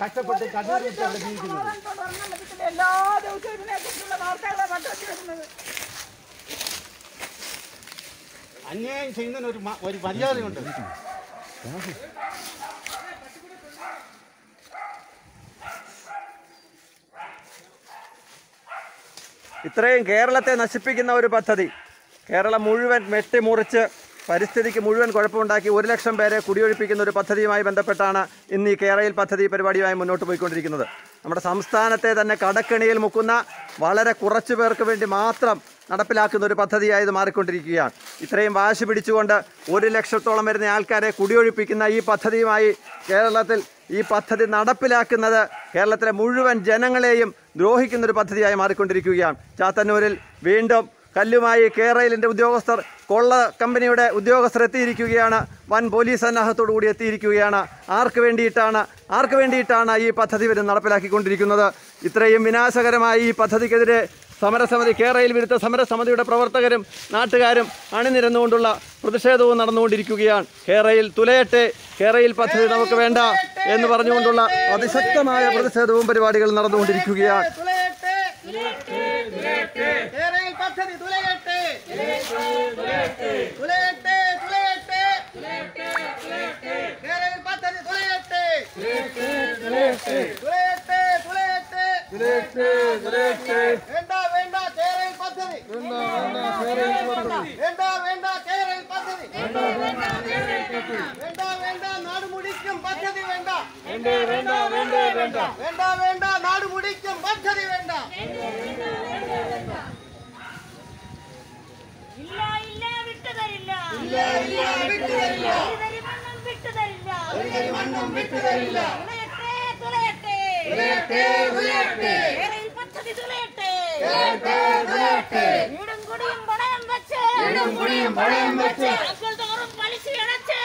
കഷ്ടപ്പെട്ട് കണ്ടുപിടിച്ചാണ് ജീവിക്കുന്നത് ഉറങ്ങാൻ പറ്റത്തില്ല. എല്ലാ ദിവസവും ഇതിനെ കുറിച്ചുള്ള വാർത്തകളെ കണ്ടെത്തി വരുന്നത് അന്യായം ചെയ്യുന്നതിന് ഒരു മ- ഒരു മര്യാദയുണ്ട് ഇത്രയും കേരളത്തെ നശിപ്പിക്കുന്ന ഒരു പദ്ധതി കേരളം മുഴുവൻ വെട്ടിമുറിച്ച് പരിസ്ഥിതിക്ക് മുഴുവൻ കുഴപ്പമുണ്ടാക്കി ഒരു ലക്ഷം പേരെ കുടിയൊഴിപ്പിക്കുന്ന ഒരു പദ്ധതിയുമായി ബന്ധപ്പെട്ടാണ് ഇന്ന് ഈ കേരയിൽ പദ്ധതി പരിപാടിയുമായി മുന്നോട്ട് പോയിക്കൊണ്ടിരിക്കുന്നത് നമ്മുടെ സംസ്ഥാനത്തെ തന്നെ കടക്കെണിയിൽ മുക്കുന്ന വളരെ കുറച്ചു പേർക്ക് വേണ്ടി മാത്രം നടപ്പിലാക്കുന്ന ഒരു പദ്ധതിയായി ഇത് മാറിക്കൊണ്ടിരിക്കുകയാണ് ഇത്രയും വാശി പിടിച്ചുകൊണ്ട് ഒരു ലക്ഷത്തോളം വരുന്ന ആൾക്കാരെ കുടിയൊഴിപ്പിക്കുന്ന ഈ പദ്ധതിയുമായി കേരളത്തിൽ ഈ പദ്ധതി നടപ്പിലാക്കുന്നത് കേരളത്തിലെ മുഴുവൻ ജനങ്ങളെയും ദ്രോഹിക്കുന്ന ഒരു പദ്ധതിയായി മാറിക്കൊണ്ടിരിക്കുകയാണ് ചാത്തന്നൂരിൽ വീണ്ടും കല്ലുമായി കേരളിൻ്റെ ഉദ്യോഗസ്ഥർ കൊള്ള കമ്പനിയുടെ ഉദ്യോഗസ്ഥർ എത്തിയിരിക്കുകയാണ് വൻ പോലീസ് സന്നാഹത്തോടു കൂടി എത്തിയിരിക്കുകയാണ് ആർക്ക് വേണ്ടിയിട്ടാണ് ആർക്ക് വേണ്ടിയിട്ടാണ് ഈ പദ്ധതി ഇവർ നടപ്പിലാക്കിക്കൊണ്ടിരിക്കുന്നത് ഇത്രയും വിനാശകരമായ ഈ പദ്ധതിക്കെതിരെ സമരസമിതി കേരളയിൽ വിരുദ്ധ സമരസമിതിയുടെ പ്രവർത്തകരും നാട്ടുകാരും അണിനിരന്നുകൊണ്ടുള്ള പ്രതിഷേധവും നടന്നുകൊണ്ടിരിക്കുകയാണ് കേരളയിൽ തുലയട്ടെ കേരളയിൽ പദ്ധതി നമുക്ക് വേണ്ട എന്ന് പറഞ്ഞുകൊണ്ടുള്ള അതിശക്തമായ പ്രതിഷേധവും പരിപാടികളും നടന്നുകൊണ്ടിരിക്കുകയാണ് കേരള പദ്ധതി തുലയട്ടെ തുലയട്ടെ തുലയട്ടെ കേരള പദ്ധതി തുലയട്ടെ തുലയട്ടെ തുലയട്ടെ വേണ്ട വേണ്ട കേരള പദ്ധതി വേണ്ട വേണ്ട കേരള പദ്ധതി വേണ്ട വേണ്ട നാട് മുടിക്കും പദ്ധതി വേണ്ട വേണ്ട വേണ്ട നാട് മുടിക്കും പദ്ധതി വേണ്ട ഇല്ല ഇല്ല വിട്ടുതരില്ല വിട്ടുതരില്ല. ഒരു തരി മണ്ണും വിട്ടുതരില്ല മണ്ണും വിട്ടുതരില്ല തുലയട്ടെ തുലയട്ടെ കേരയിൽ പദ്ധതി തുലയട്ടെ വീടും കുടിയും പണയം വെച്ച് വീടും കുടിയും പണയം വെച്ച് അക്കൾ തോറും പലിശ അടച്ച്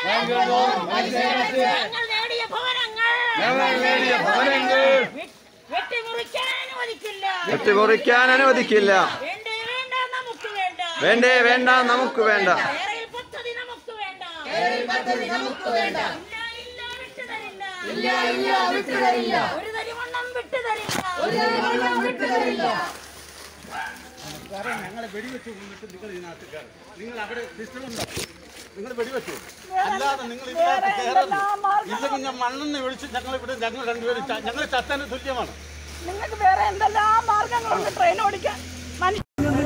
ഞങ്ങൾ നേടിയ ഭവനങ്ങൾ ഞങ്ങൾ നേടിയ ഭവനങ്ങൾ വെട്ടിമുറിക്കാൻ അനുവദിക്കില്ല വെട്ടിമുറിക്കാൻ അനുവദിക്കില്ല വേണ്ടേ വേണ്ട നമുക്ക് വേണ്ട വേണ്ടേ വേണ്ട നമുക്ക് വേണ്ട കേരയിൽ പദ്ധതി നമുക്ക് വേണ്ട പദ്ധതി നമുക്ക് വേണ്ട ഇല്ല ഇല്ല വിട്ടുതരില്ല ഇല്ല ഇല്ല വിട്ടുതരില്ല ഒരു തരി മണ്ണം വിട്ടുതരില്ല മണ്ണം വിട്ടുതരില്ല സാറേ ഞങ്ങളെ വെടിവെച്ച് കൊണ്ടിട്ട് നിങ്ങൾ ഇതിനകത്ത് കയറും നിങ്ങൾ അവിടെ സിസ്റ്റം ഉണ്ടോ നിങ്ങൾ വെടിവെച്ചു അല്ലാതെ നിങ്ങൾ ഇതിനകത്ത് കയറരുത് ഇല്ലെങ്കിൽ ഞാൻ മണ്ണെണ്ണ ഒഴിച്ച് ഞങ്ങൾ ഇവിടെ ഞങ്ങൾ രണ്ടുപേരും ച- ഞങ്ങൾ ചത്തന് തുല്യമാണ് നിങ്ങൾക്ക് വേറെ എന്തെല്ലാം മാർഗങ്ങളുണ്ട് ട്രെയിൻ ഓടിക്കാൻ മനുഷ്യ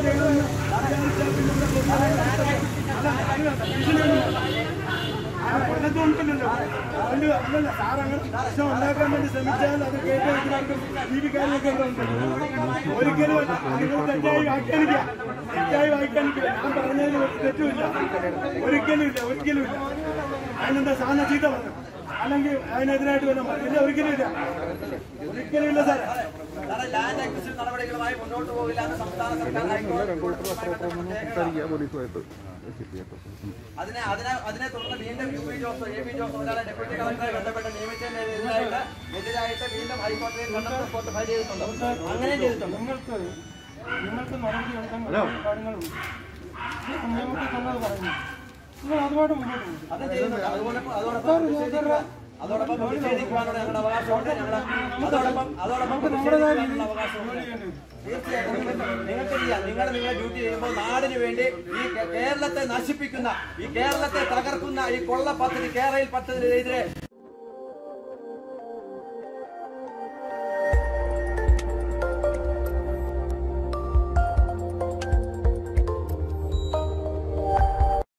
പലതുണ്ടല്ലോ അതുകൊണ്ട് അല്ലല്ല സാർ അങ്ങനെ പ്രശ്നം ഉണ്ടാക്കാൻ വേണ്ടി ശ്രമിച്ചാൽ അത് കേട്ട് വെക്കുന്നവർക്കും ജീവിക്കാനൊക്കെ ഉണ്ട് ഒരിക്കലും അല്ല. നിങ്ങൾ തെറ്റായി വ്യാഖ്യാനിക്കുക തെറ്റായി വ്യാഖ്യാനിക്കുക ഞാൻ പറഞ്ഞതിന് ഒരു തെറ്റുമില്ല ഒരിക്കലും ഇല്ല ഒരിക്കലും ഇല്ല അതിനെന്താ സാധനം ചീത്ത പറഞ്ഞു അല്ലെങ്കിൽ അതിനെതിരായിട്ട് വല്ലതും പറഞ്ഞു ഇല്ല ഒരിക്കലും ഇല്ല ഒരിക്കലും ഇല്ല സാറേ സാറേ ലാൻഡ് അക്വിസിഷൻ നടപടികളുമായി മുന്നോട്ട് പോകില്ല എന്ന് സംസ്ഥാന സർക്കാർ ഹൈക്കോടതി അതിനെ അതിനെ അതിനെ തുടർന്ന് വീണ്ടും U P Jose A P Jose ഒരാളെ ഡെപ്യൂട്ടി കളക്ടറെ ബന്ധപ്പെട്ട് നിയമിച്ചതിനെതിരായിട്ട് എതിരായിട്ട് വീണ്ടും ഹൈക്കോടതിയിൽ കണ്ടം റിപ്പോർട്ട് ഫയൽ ചെയ്തിട്ടുണ്ട് അങ്ങനെ ചെയ്തിട്ടുണ്ട് നിങ്ങൾക്ക് നിങ്ങൾക്ക് നടപടി എടുക്കാൻ കാര്യങ്ങളുണ്ട് ഇത് നിയമത്തിൽ തന്നത് പറയുന്നു നിങ്ങൾ അതുമായിട്ട് മുന്നോട്ട് പോകും അത് ചെയ്യുന്നുണ്ട് അതോടൊപ്പം അതോടൊപ്പം പ്രതിഷേധിക്കുവാൻ അതോടൊപ്പം പ്രതിഷേധിക്കുവാനുള്ള ഞങ്ങളുടെ അവകാശമുണ്ട് ഞങ്ങൾ അതോടൊപ്പം അതോടൊപ്പം പ്രതിഷേധിക്കുവാനുള്ള അവകാശമുണ്ട് തീർച്ചയായിട്ടും നിങ്ങൾക്ക് നിങ്ങൾക്ക് ചെയ്യാം നിങ്ങൾ നിങ്ങളുടെ ഡ്യൂട്ടി ചെയ്യുമ്പോൾ നാടിന് വേണ്ടി ഈ കേ- കേരളത്തെ നശിപ്പിക്കുന്ന ഈ കേരളത്തെ തകർക്കുന്ന ഈ കൊള്ള പദ്ധതി കേരളയിൽ പദ്ധതിക്കെതിരെ